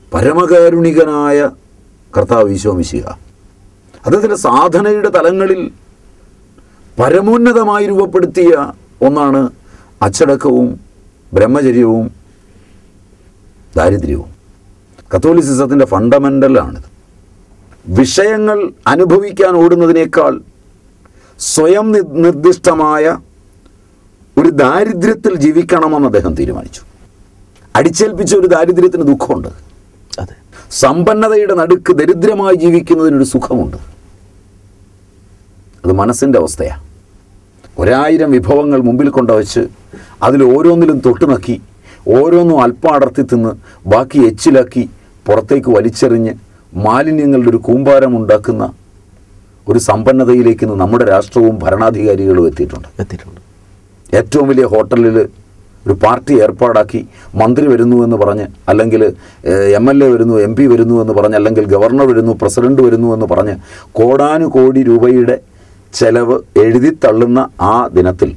പരമകാരുണികനായ കർത്താവ് ഈശോമിശിക അദ്ദേഹത്തിൻ്റെ സാധനയുടെ തലങ്ങളിൽ പരമോന്നതമായി രൂപപ്പെടുത്തിയ ഒന്നാണ് അച്ചടക്കവും ബ്രഹ്മചര്യവും ദാരിദ്ര്യവും കത്തോലിസിസത്തിൻ്റെ ഫണ്ടമെൻ്റലാണിത് വിഷയങ്ങൾ അനുഭവിക്കാൻ ഓടുന്നതിനേക്കാൾ സ്വയം നി- നിർദ്ദിഷ്ടമായ ഒരു ദാരിദ്ര്യത്തിൽ ജീവിക്കണമെന്ന് അദ്ദേഹം തീരുമാനിച്ചു അടിച്ചേൽപ്പിച്ച ഒരു ദാരിദ്ര്യത്തിന് ദുഃഖമുണ്ട് അതെ സമ്പന്നതയുടെ നടുക്ക് ദരിദ്രമായി ജീവിക്കുന്നതിനൊരു സുഖമുണ്ട് അത് മനസ്സിൻ്റെ അവസ്ഥയാണ് ഒരായിരം വിഭവങ്ങൾ മുമ്പിൽ കൊണ്ടുവച്ച് അതിൽ ഓരോന്നിലും തൊട്ടു നക്കി ഓരോന്നും അല്പം അടർത്തി തിന്ന് ബാക്കി എച്ചിലാക്കി പുറത്തേക്ക് വലിച്ചെറിഞ്ഞ് മാലിന്യങ്ങളുടെ ഒരു കൂമ്പാരം ഉണ്ടാക്കുന്ന ഒരു സമ്പന്നതയിലേക്ക് ഇന്ന് നമ്മുടെ രാഷ്ട്രവും ഭരണാധികാരികളും എത്തിയിട്ടുണ്ട് എത്തിയിട്ടുണ്ട് ഏറ്റവും വലിയ ഹോട്ടലിൽ ഒരു പാർട്ടി ഏർപ്പാടാക്കി മന്ത്രി വരുന്നു എന്ന് പറഞ്ഞ് അല്ലെങ്കിൽ എം എൽ എ വരുന്നു എം പി വരുന്നു എന്ന് പറഞ്ഞ് അല്ലെങ്കിൽ ഗവർണർ വരുന്നു പ്രസിഡന്റ് വരുന്നു എന്ന് പറഞ്ഞ് കോടാനുകോടി രൂപയുടെ ചെലവ് എഴുതി തള്ളുന്ന ആ ദിനത്തിൽ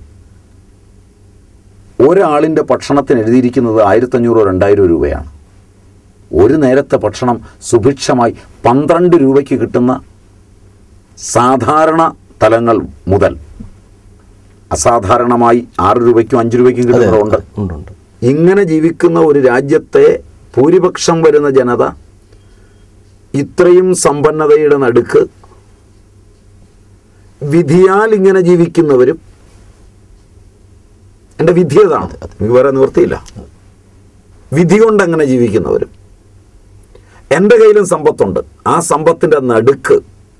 ഒരാളിൻ്റെ ഭക്ഷണത്തിന് എഴുതിയിരിക്കുന്നത് ആയിരത്തഞ്ഞൂറോ രണ്ടായിരം രൂപയാണ് ഒരു നേരത്തെ ഭക്ഷണം സുഭിക്ഷമായി പന്ത്രണ്ട് രൂപയ്ക്ക് കിട്ടുന്ന സാധാരണ തലങ്ങൾ മുതൽ അസാധാരണമായി ആറ് രൂപയ്ക്കും അഞ്ച് രൂപയ്ക്കും അതെ കിട്ടുന്നവരുണ്ട് ഉണ്ട് ഉണ്ട് ഇങ്ങനെ ജീവിക്കുന്ന ഒരു രാജ്യത്തെ ഭൂരിപക്ഷം വരുന്ന ജനത ഇത്രയും സമ്പന്നതയുടെ നടുക്ക് വിധിയാൽ ഇങ്ങനെ ജീവിക്കുന്നവരും എൻ്റെ വിധി അതാണ് എനിക്ക് വേറെ നിവൃത്തിയില്ല വിധി കൊണ്ട് അങ്ങനെ ജീവിക്കുന്നവരും എൻ്റെ കയ്യിലും സമ്പത്തുണ്ട് ആ സമ്പത്തിൻ്റെ നടുക്ക്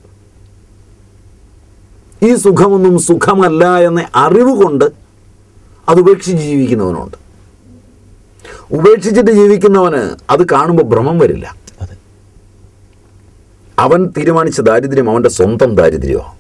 ഈ സുഖമൊന്നും സുഖമല്ല എന്ന അറിവ് കൊണ്ട് അത് ഉപേക്ഷിച്ച് ജീവിക്കുന്നവനുണ്ട് ഉപേക്ഷിച്ചിട്ട് ജീവിക്കുന്നവന് അത് കാണുമ്പോൾ ഭ്രമം വരില്ല അതെ അവൻ തീരുമാനിച്ച ദാരിദ്ര്യം അവൻ്റെ സ്വന്തം ദാരിദ്ര്യമാണ്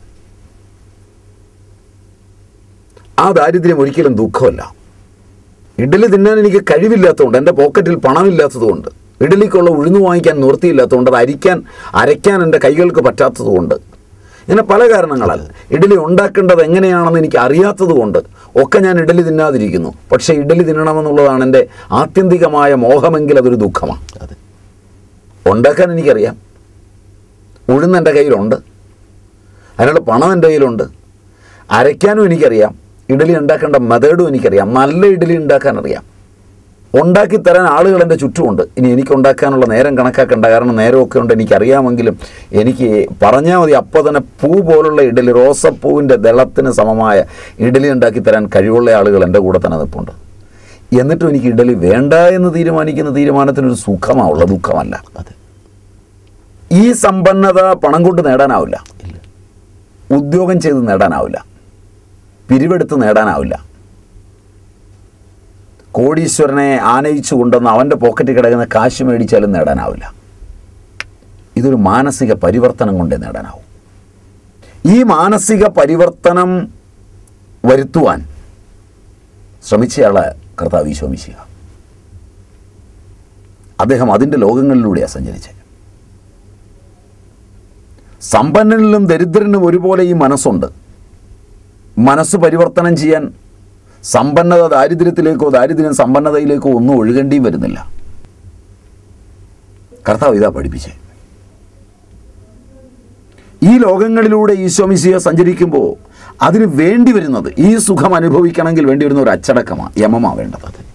ആ ദാരിദ്ര്യം ഒരിക്കലും ദുഃഖമല്ല ഇഡലി തിന്നാൻ എനിക്ക് കഴിവില്ലാത്തതുകൊണ്ട് എൻ്റെ പോക്കറ്റിൽ പണമില്ലാത്തതുകൊണ്ട് ഇഡലിക്കുള്ള ഉഴുന്നു വാങ്ങിക്കാൻ നിവൃത്തിയില്ലാത്തതുകൊണ്ട് അത് അരിക്കാൻ അരയ്ക്കാൻ എൻ്റെ കൈകൾക്ക് പറ്റാത്തതുകൊണ്ട് ഇങ്ങനെ പല കാരണങ്ങളാൽ ഇഡലി ഉണ്ടാക്കേണ്ടത് എങ്ങനെയാണെന്ന് എനിക്ക് അറിയാത്തതുകൊണ്ട് ഒക്കെ ഞാൻ ഇഡലി തിന്നാതിരിക്കുന്നു പക്ഷേ ഇഡലി തിന്നണമെന്നുള്ളതാണ് എൻ്റെ ആത്യന്തികമായ മോഹമെങ്കിൽ അതൊരു ദുഃഖമാണ് അതെ ഉണ്ടാക്കാൻ എനിക്കറിയാം ഉഴുന്ന് എൻ്റെ കയ്യിലുണ്ട് അതിനുള്ള പണം എൻ്റെ കയ്യിലുണ്ട് അരയ്ക്കാനും എനിക്കറിയാം ഇഡലി ഉണ്ടാക്കേണ്ട മെത്തേഡും എനിക്കറിയാം നല്ല ഇഡലി ഉണ്ടാക്കാൻ അറിയാം ഉണ്ടാക്കി തരാൻ ആളുകൾ എൻ്റെ ചുറ്റുമുണ്ട് ഇനി എനിക്ക് ഉണ്ടാക്കാനുള്ള നേരം കണക്കാക്കണ്ട കാരണം നേരമൊക്കെ ഉണ്ട് എനിക്കറിയാമെങ്കിലും എനിക്ക് പറഞ്ഞാൽ മതി അപ്പോൾ തന്നെ പൂ പോലുള്ള ഇഡലി റോസപ്പൂവിൻ്റെ ദളത്തിന് സമമായ ഇഡലി ഉണ്ടാക്കി തരാൻ കഴിവുള്ള ആളുകൾ എൻ്റെ കൂടെ തന്നെ നിൽപ്പുണ്ട് എന്നിട്ടും എനിക്ക് ഇഡലി വേണ്ട എന്ന് തീരുമാനിക്കുന്ന തീരുമാനത്തിനൊരു സുഖമാവുള്ള ദുഃഖമല്ല അതെ ഈ സമ്പന്നത പണം കൊണ്ട് നേടാനാവില്ല ഇല്ല ഉദ്യോഗം ചെയ്ത് നേടാനാവില്ല പിരിവെടുത്ത് നേടാനാവില്ല കോടീശ്വരനെ ആനയിച്ചു കൊണ്ടുവന്ന് അവൻ്റെ പോക്കറ്റിൽ കിടക്കുന്ന കാശ് മേടിച്ചാലും നേടാനാവില്ല ഇതൊരു മാനസിക പരിവർത്തനം കൊണ്ടേ നേടാനാവും ഈ മാനസിക പരിവർത്തനം വരുത്തുവാൻ ശ്രമിച്ചയാള് കർത്താവ് ഈശോമിശിക അദ്ദേഹം അതിൻ്റെ ലോകങ്ങളിലൂടെയാണ് സഞ്ചരിച്ചത് സമ്പന്നനിലും ദരിദ്രനും ഒരുപോലെ ഈ മനസ്സുണ്ട് മനസ്സ് പരിവർത്തനം ചെയ്യാൻ സമ്പന്നത ദാരിദ്ര്യത്തിലേക്കോ ദാരിദ്ര്യം സമ്പന്നതയിലേക്കോ ഒന്നും ഒഴുകേണ്ടിയും വരുന്നില്ല കർത്താവ് ഇതാ പഠിപ്പിച്ചേ ഈ ലോകങ്ങളിലൂടെ ഈശോമിശിയ സഞ്ചരിക്കുമ്പോൾ അതിന് വേണ്ടി വരുന്നത് ഈ സുഖം അനുഭവിക്കണമെങ്കിൽ വേണ്ടി വരുന്ന ഒരു അച്ചടക്കമാണ് യമമാണ് വേണ്ടത്